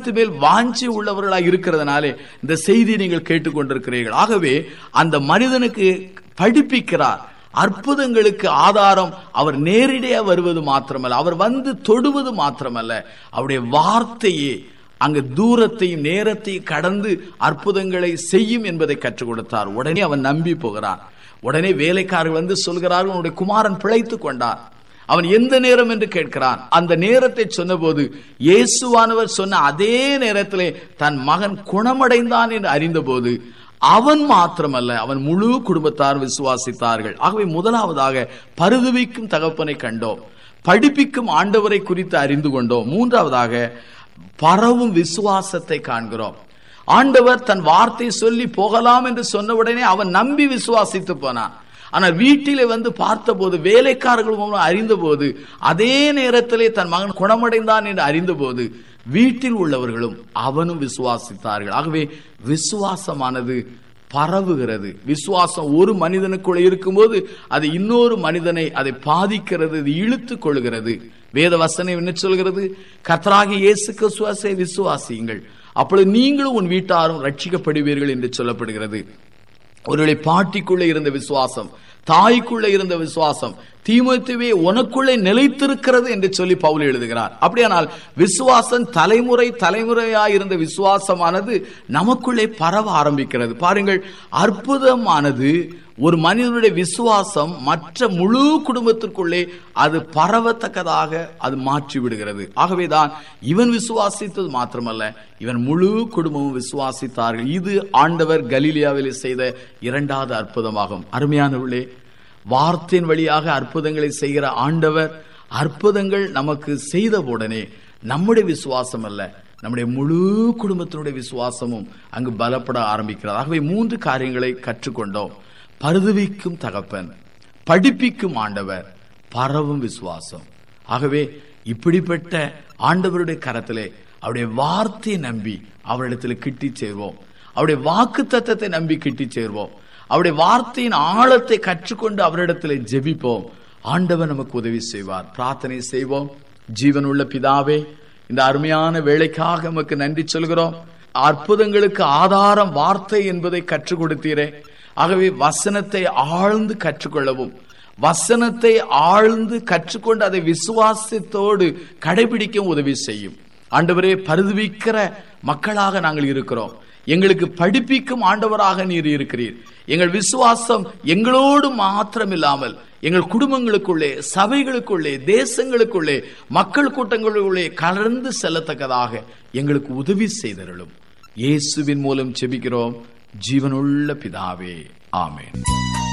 ஞானத்து மேல் வாஞ்சி உள்ளவர்களாக இருக்கிறதுனாலே இந்த செய்தியை நீங்கள் கேட்டுக்கொண்டிருக்கிறீர்கள் ஆகவே அந்த மனிதனுக்கு படிப்பிக்கிறார் அற்புதங்களுக்கு ஆதாரம் அவர் நேரடியாக வருவது மாத்திரமல்ல அவர் வந்து தொடுவது மாத்திரமல்ல அவருடைய வார்த்தையே அங்கு தூரத்தையும் நேரத்தையும் கடந்து அற்புதங்களை செய்யும் என்பதை கற்றுக் கொடுத்தார் உடனே அவன் நம்பி போகிறான் உடனே வேலைக்காரர்கள் வந்து சொல்கிறார்கள் உன்னுடைய குமாரன் பிழைத்துக் கொண்டார் அவன் எந்த நேரம் என்று கேட்கிறான் அந்த நேரத்தை சொன்னபோது இயேசுவானவர் சொன்ன அதே நேரத்திலே தன் மகன் குணமடைந்தான் என்று அறிந்தபோது அவன் மாத்திரமல்ல அவன் முழு குடும்பத்தார் விசுவாசித்தார்கள் ஆகவே முதலாவதாக பருதுவிக்கும் தகப்பனை கண்டோம் படிப்பிக்கும் ஆண்டவரை குறித்து அறிந்து கொண்டோம் மூன்றாவதாக பரவும் விசுவாசத்தை காண்கிறோம் ஆண்டவர் தன் வார்த்தை சொல்லி போகலாம் என்று சொன்னவுடனே அவன் நம்பி விசுவாசித்து போனான் ஆனால் வீட்டிலே வந்து பார்த்தபோது வேலைக்காரர்கள் அறிந்தபோது அதே நேரத்திலே தன் மகன் குணமடைந்தான் என்று அறிந்தபோது வீட்டில் உள்ளவர்களும் அவனும் விசுவாசித்தார்கள் ஆகவே விசுவாசமானது பரவுகிறது விசுவாசம் ஒரு மனிதனுக்குள்ள இருக்கும்போது அது இன்னொரு மனிதனை அதை பாதிக்கிறது அது இழுத்து கொள்கிறது வேத வசனம் என்ன சொல்கிறது கர்த்தராகிய இயேசு கிறிஸ்துவாசை விசுவாசியுங்கள் அப்பொழுது நீங்களும் உன் வீட்டாரும் ரட்சிக்கப்படுவீர்கள் என்று சொல்லப்படுகிறது ஒருவேளை பாட்டிக்குள்ளே இருந்த விசுவாசம் தாய்க்குள்ளே இருந்த விசுவாசம் தீமத்துவே உனக்குள்ளே நிலைத்திருக்கிறது என்று சொல்லி பவுல் எழுதுகிறார் அப்படியானால் விசுவாசம் தலைமுறை தலைமுறையாய் இருந்த விசுவாசமானது நமக்குள்ளே பரவ ஆரம்பிக்கிறது பாருங்கள் அற்புதமானது ஒரு மனிதனுடைய விசுவாசம் மற்ற முழு குடும்பத்திற்குள்ளே அது பரவத்தக்கதாக அது மாற்றி விடுகிறது ஆகவேதான் இவன் விசுவாசித்தது மாத்திரமல்ல இவன் முழு குடும்பமும் விசுவாசித்தார்கள் இது ஆண்டவர் கலீலியாவில் செய்த இரண்டாவது அற்புதமாகும் அருமையானவர்களே வார்த்தையின் வழியாக அற்புதங்களை செய்கிற ஆண்டவர் அற்புதங்கள் நமக்கு செய்த உடனே நம்முடைய விசுவாசம் அல்ல நம்முடைய முழு குடும்பத்தினுடைய விசுவாசமும் அங்கு பலப்பட ஆரம்பிக்கிறது ஆகவே மூன்று காரியங்களை கற்றுக்கொண்டோம் பருதுவிக்கும் தகப்பன் படிப்பிக்கும் ஆண்டவர் பரவும் விசுவாசம் ஆகவே இப்படிப்பட்ட ஆண்டவருடைய கரத்திலே அவருடைய வார்த்தையை நம்பி அவரிடத்தில் கிட்டி சேர்வோம் அவருடைய வாக்கு தத்தத்தை நம்பி கிட்டி சேர்வோம் அவருடைய வார்த்தையின் ஆழத்தை கற்றுக்கொண்டு அவரிடத்தில் ஜெபிப்போம் ஆண்டவர் நமக்கு உதவி செய்வார் பிரார்த்தனை செய்வோம் ஜீவனுள்ள பிதாவே இந்த அருமையான வேலைக்காக நமக்கு நன்றி சொல்கிறோம் அற்புதங்களுக்கு ஆதாரம் வார்த்தை என்பதை கற்றுக் கொடுத்தீரே ஆகவே வசனத்தை ஆழ்ந்து கற்றுக்கொள்ளவும் வசனத்தை ஆழ்ந்து கற்றுக்கொண்டு அதை விசுவாசத்தோடு கடைபிடிக்க உதவி செய்யும் ஆண்டவரே பருதுவிக்கிற மக்களாக நாங்கள் இருக்கிறோம் எங்களுக்கு படிப்பிக்கும் ஆண்டவராக நீர் இருக்கிறீர் எங்கள் விசுவாசம் எங்களோடு மாத்திரமில்லாமல் எங்கள் குடும்பங்களுக்குள்ளே சபைகளுக்குள்ளே தேசங்களுக்குள்ளே மக்கள் கூட்டங்களுக்குள்ளே கலந்து செல்லத்தக்கதாக எங்களுக்கு உதவி செய்தருளும் இயேசுவின் மூலம் செபிக்கிறோம் ஜீவனுள்ள பிதாவே ஆமேன்